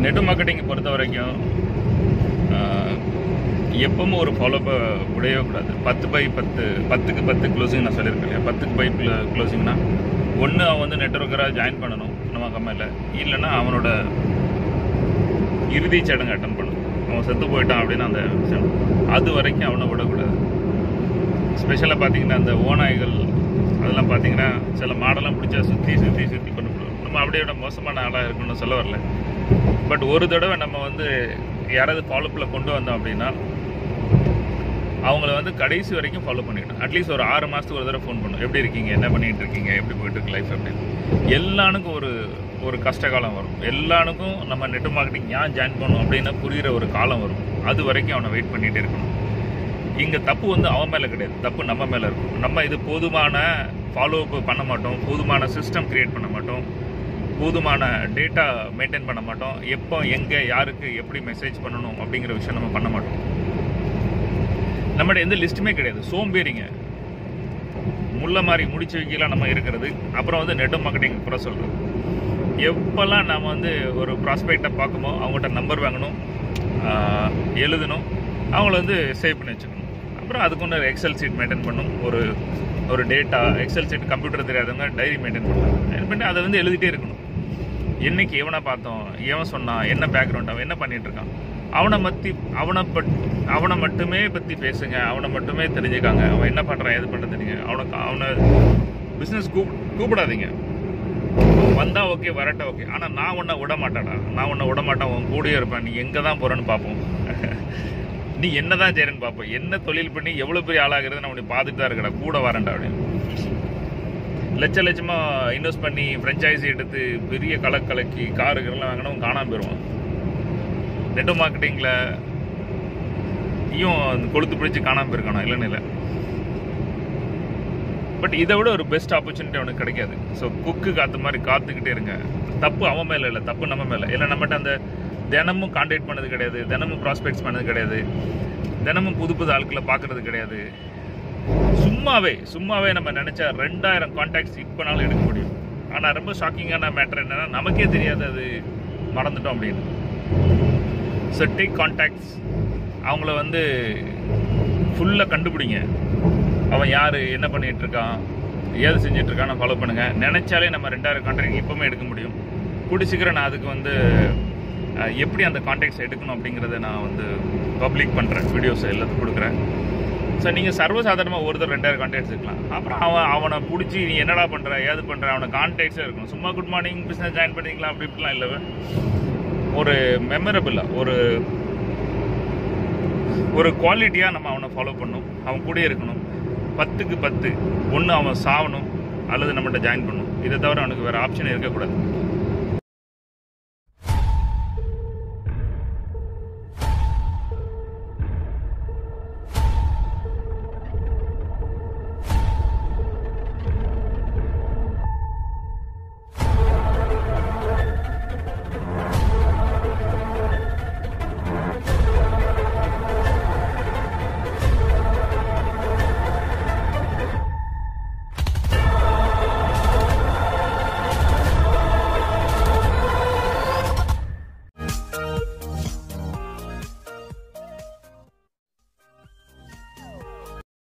Net marketing பொறுத்த வரைக்கும் ஆஹ், எப்பவும் ஒரு ஃபாலோப்பை விடவே கூடாது பத்து பை பத்து பத்துக்கு பத்து க்ளோசிங் நான் சொல்லியிருக்கேன் இல்லையா பத்துக்கு பை க்ளோசிங்னா ஒன்று அவன் வந்து நெட்ஒர்க்கராக ஜாயின் பண்ணணும் நம்ம கம்மியில் இல்லைன்னா அவனோட இறுதி சடங்கு அட்டன் பண்ணணும் அவன் செத்து போயிட்டான் அப்படின்னு அந்த விஷயம். அது வரைக்கும் அவனை விடக்கூடாது ஸ்பெஷலாக பார்த்தீங்கன்னா அந்த ஓநாய்கள் அதெல்லாம் பார்த்தீங்கன்னா சில மாடெல்லாம் பிடிச்சா சுற்றி சுற்றி சுற்றி கொண்டு போடுவோம் நம்ம அப்படியே விட மோசமான ஆளாக இருக்குன்னு சொல்ல வரல பட் ஒரு தடவை நம்ம வந்து யாராவது ஃபாலோப்பில் கொண்டு வந்தோம் அப்படின்னா அவங்கள வந்து கடைசி வரைக்கும் ஃபாலோ பண்ணிக்கணும் அட்லீஸ்ட் ஒரு ஆறு மாதத்துக்கு ஒரு தடவை ஃபோன் பண்ணும் எப்படி இருக்கீங்க என்ன பண்ணிட்டு இருக்கீங்க எப்படி போயிட்டு இருக்கு லைஃப் அப்படின்னு எல்லானுக்கும் ஒரு ஒரு கஷ்ட காலம் வரும் எல்லானுக்கும் நம்ம நெட் மார்க்கெட்டிங் ஏன் ஜாயின் பண்ணணும் அப்படின்னு புரிகிற ஒரு காலம் வரும் அது வரைக்கும் அவனை வெயிட் பண்ணிகிட்டே இருக்கணும் இங்கே தப்பு வந்து அவன் மேலே கிடையாது தப்பு நம்ம மேலே இருக்கும் நம்ம இது போதுமான ஃபாலோ அப் பண்ண மாட்டோம் போதுமான சிஸ்டம் கிரியேட் பண்ண மாட்டோம் போதுமான டேட்டா மெயின்டைன் பண்ண மாட்டோம் எப்போ எங்கே யாருக்கு எப்படி மெசேஜ் பண்ணணும் அப்படிங்கிற விஷயம் நம்ம பண்ண மாட்டோம் நம்மகிட்ட எந்த லிஸ்ட்டுமே கிடையாது சோம்பேறிங்க முள்ள மாதிரி முடிச்சு வைக்கலாம் நம்ம இருக்கிறது அப்புறம் வந்து நெட் மார்க்கெட்டிங் கூட சொல்கிறது எப்போல்லாம் நம்ம வந்து ஒரு ப்ராஸ்பெக்டை பார்க்குமோ அவங்ககிட்ட நம்பர் வாங்கணும் ஆஹ், எழுதணும் அவங்கள வந்து சேவ் பண்ணி வச்சுக்கணும் அப்புறம் அதுக்கு ஒன்று எக்ஸல் சீட் மெயின்டைன் பண்ணும் ஒரு ஒரு டேட்டா எக்ஸல் சீட் கம்ப்யூட்டர் தெரியாதவங்க டைரி மெயின்டைன் பண்ணலாம் மெயின்டைன் பண்ணி அதை வந்து எழுதிட்டே இருக்கணும் என்னைக்கு எவனை பார்த்தோம் எவன் சொன்னான் என்ன பேக்ரவுண்ட் அவன் என்ன பண்ணிட்டு இருக்கான் அவனை மத்தி அவனை பட் அவனை மட்டுமே பற்றி பேசுங்க அவனை மட்டுமே தெரிஞ்சுக்காங்க அவன் என்ன பண்ணுறான் எது பண்ணுறது தெரியுங்க அவனுக்கு அவனை பிஸ்னஸ் கூப் கூப்பிடாதீங்க வந்தா ஓகே வரட்ட ஓகே ஆனால் நான் உன்னை விட மாட்டேடா நான் உன்னை விட மாட்டேன் உன் கூடயே இருப்பேன் நீ எங்கே தான் போகிறேன்னு பார்ப்போம் நீ என்ன தான் செய்கிறேன்னு பார்ப்போம் என்ன தொழில் பண்ணி எவ்வளோ பெரிய ஆளாகிறது நான் உன்னை பார்த்துட்டு தான் இருக்கடா கூட வரேன்டா அப்படின்னு லட்ச லட்சமாக இன்வெஸ்ட் பண்ணி ஃப்ரெஞ்சைசி எடுத்து பெரிய கலக் கலக்கி காருக்கெல்லாம் வாங்கினவன் காணாம போயிடுவான் நெட் மார்க்கெட்டிங்கில் இவன் கொளுத்து பிடிச்சி காணாம போயிருக்கானா இல்லைன்னு இல்லை பட் இதை விட ஒரு பெஸ்ட் ஆப்பர்ச்சுனிட்டி அவனுக்கு கிடைக்காது ஸோ குக்கு காத்து மாதிரி காத்துக்கிட்டே இருங்க தப்பு அவன் மேலே இல்லை தப்பு நம்ம மேலே இல்லை நம்மகிட்ட அந்த தினமும் கான்டாக்ட் பண்ணது கிடையாது தினமும் ப்ராஸ்பெக்ட்ஸ் பண்ணது கிடையாது தினமும் புது புது ஆட்களை பார்க்கறது கிடையாது சும்மாவே சும்மாவே நம்ம நினச்சா ரெண்டாயிரம் கான்டாக்ட்ஸ் இப்போனாலும் எடுக்க முடியும் ஆனால் ரொம்ப ஷாக்கிங்கான மேட்டர் என்னன்னா நமக்கே தெரியாது அது மறந்துட்டோம் அப்படின்னு ஸோ டேக் கான்டாக்ட்ஸ் அவங்கள வந்து ஃபுல்லாக கண்டுபிடிங்க அவன் யார் என்ன பண்ணிட்டு இருக்கான் ஏது செஞ்சுட்டு இருக்கான்னு ஃபாலோ பண்ணுங்க நினைச்சாலே நம்ம ரெண்டாயிரம் கான்டாக்ட் இப்போவுமே எடுக்க முடியும் கூடி சீக்கிரம் நான் அதுக்கு வந்து அஹ், எப்படி அந்த கான்டாக்ட்ஸ் எடுக்கணும் அப்படிங்கிறத நான் வந்து பப்ளிக் பண்ணுறேன் வீடியோஸ் எல்லாத்துக்கும் கொடுக்குறேன் ஸோ நீங்கள் சர்வசாதாரணமாக ஒருத்தர் ரெண்டாயிரம் கான்டாக்ட்ஸ் இருக்கலாம் அப்புறம் அவன் அவனை பிடிச்சி நீ என்னடா பண்ணுற ஏது பண்ணுற அவனை கான்டாக்ட்ஸே இருக்கணும் சும்மா குட் மார்னிங் பிஸ்னஸ் ஜாயின் பண்ணிக்கலாம் அப்படி இப்படிலாம் இல்லை ஒரு மெமரபிளாக ஒரு ஒரு குவாலிட்டியாக நம்ம அவனை ஃபாலோ பண்ணணும் அவன் கூடயே இருக்கணும் பத்துக்கு பத்து ஒன்று அவன் சாவணும் அல்லது நம்மகிட்ட ஜாயின் பண்ணணும் இதை தவிர அவனுக்கு வேறு ஆப்ஷன் இருக்கக்கூடாது